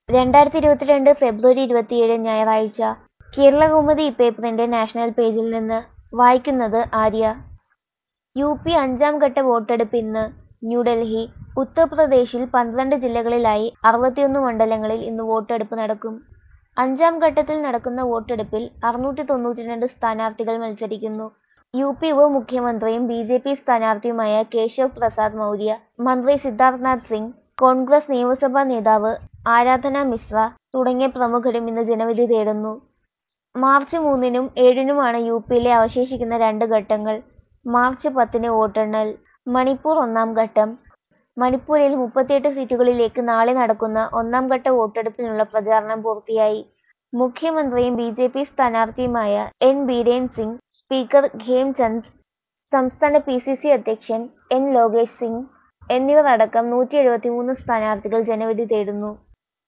രണ്ടായിരത്തി ഇരുപത്തിരണ്ട് ഫെബ്രുവരി ഇരുപത്തിയേഴ് ഞായറാഴ്ച കേരളകൗമുദി പേപ്പറിന്റെ നാഷണൽ പേജിൽ നിന്ന് വായിക്കുന്നത് ആര്യ യു പി അഞ്ചാം ഘട്ട വോട്ടെടുപ്പ് ഇന്ന് ന്യൂഡൽഹി ഉത്തർപ്രദേശിൽ പന്ത്രണ്ട് ജില്ലകളിലായി അറുപത്തിയൊന്ന് മണ്ഡലങ്ങളിൽ ഇന്ന് വോട്ടെടുപ്പ് നടക്കും അഞ്ചാം ഘട്ടത്തിൽ നടക്കുന്ന വോട്ടെടുപ്പിൽ അറുന്നൂറ്റി തൊണ്ണൂറ്റിരണ്ട് സ്ഥാനാർത്ഥികൾ മത്സരിക്കുന്നു യു പി ഉപമുഖ്യമന്ത്രിയും ബി ജെ പി സ്ഥാനാർത്ഥിയുമായ കേശവ് പ്രസാദ് മൗര്യ മന്ത്രി സിദ്ധാർത്ഥ് നാഥ് സിംഗ് കോൺഗ്രസ് നിയമസഭാ നേതാവ് ആരാധന മിശ്ര തുടങ്ങിയ പ്രമുഖരും ഇന്ന് ജനവിധി തേടുന്നു മാർച്ച് മൂന്നിനും ഏഴിനുമാണ് യു പിയിലെ അവശേഷിക്കുന്ന രണ്ട് ഘട്ടങ്ങൾ മാർച്ച് പത്തിന് വോട്ടെണ്ണൽ മണിപ്പൂർ ഒന്നാം ഘട്ടം മണിപ്പൂരിൽ മുപ്പത്തിയെട്ട് സീറ്റുകളിലേക്ക് നാളെ നടക്കുന്ന ഒന്നാം ഘട്ട വോട്ടെടുപ്പിനുള്ള പ്രചാരണം പൂർത്തിയായി മുഖ്യമന്ത്രിയും ബി ജെ പി സ്ഥാനാർത്ഥിയുമായ എൻ ബീരേൻ സിംഗ് സ്പീക്കർ ഖേംചന്ദ് സംസ്ഥാന പി സി സി അധ്യക്ഷൻ എൻ ലോകേഷ് സിംഗ് എന്നിവർ അടക്കം നൂറ്റി എഴുപത്തിമൂന്ന് സ്ഥാനാർത്ഥികൾ ജനവിധി തേടുന്നു